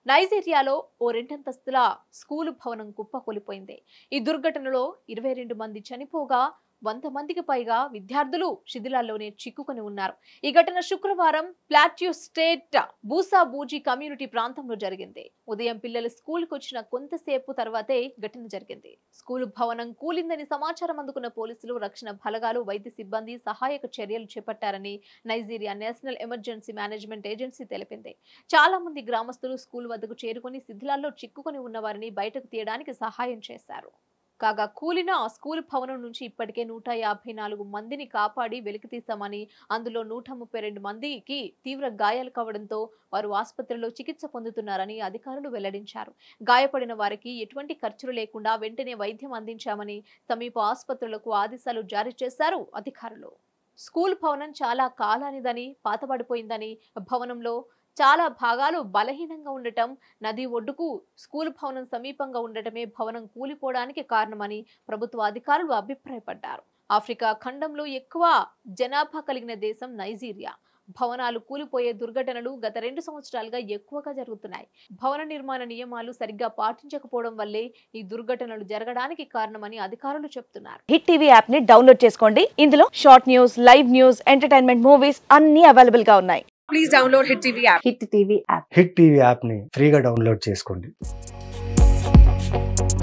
నైజీరియాలో ఓ రెండంతస్తుల school భవనం కుప్పకూలిపోయింది ఈ దుర్ఘటనలో ఇరవై రెండు మంది చనిపోగా వంద మందికి పైగా విద్యార్థులు శిథిలాల్లోనే చిక్కుకొని ఉన్నారు ఈ ఘటన శుక్రవారం ప్లాట్యూ స్టేట్ బూసా బూజీ కమ్యూనిటీ ప్రాంతంలో జరిగింది ఉదయం పిల్లలు స్కూల్కి వచ్చిన కొంతసేపు తర్వాతే ఘటన జరిగింది స్కూలు భవనం కూలిందని సమాచారం అందుకున్న పోలీసులు రక్షణ బలగాలు వైద్య సిబ్బంది సహాయక చర్యలు చేపట్టారని Nigeria National Emergency Management Agency తెలిపింది చాలా మంది గ్రామస్తులు స్కూల్ వద్దకు చేరుకొని శిథిలాల్లో చిక్కుకొని ఉన్న వారిని బయటకు తీయడానికి సహాయం చేశారు కాగా కూలిన ఆ స్కూల్ భవనం నుంచి ఇప్పటికే నూట యాభై నాలుగు మందిని కాపాడి వెలికితీశామని అందులో నూట ముప్పై రెండు మందికి తీవ్ర గాయాలు కావడంతో వారు ఆసుపత్రిలో చికిత్స పొందుతున్నారని అధికారులు వెల్లడించారు గాయపడిన వారికి ఎటువంటి ఖర్చులు లేకుండా వెంటనే వైద్యం అందించామని సమీప ఆసుపత్రులకు ఆదేశాలు జారీ చేశారు అధికారులు స్కూల్ భవనం చాలా కాలానిదని పాతబడిపోయిందని భవనంలో చాలా భాగాలు బలహీనంగా ఉండటం నది ఒడ్డుకు స్కూల్ భవనం సమీపంగా ఉండటమే భవనం కూలిపోవడానికి కారణమని ప్రభుత్వ అధికారులు అభిప్రాయపడ్డారు ఆఫ్రికా ఖండంలో ఎక్కువ జనాభా కలిగిన దేశం నైజీరియా భవనాలు కూలిపోయే దుర్ఘటనలు గత రెండు సంవత్సరాలుగా ఎక్కువగా జరుగుతున్నాయి భవన నిర్మాణ నియమాలు సరిగ్గా పాటించకపోవడం వల్లే ఈ దుర్ఘటనలు జరగడానికి కారణమని అధికారులు చెప్తున్నారు హిట్ టీవీ యాప్ ని డౌన్లోడ్ చేసుకోండి ఇందులో short news live news entertainment movies అన్ని అవైలబుల్ గా ఉన్నాయి please download Hit TV app. Hit TV app Hit TV యాప్ని ఫ్రీగా డౌన్లోడ్ చేసుకోండి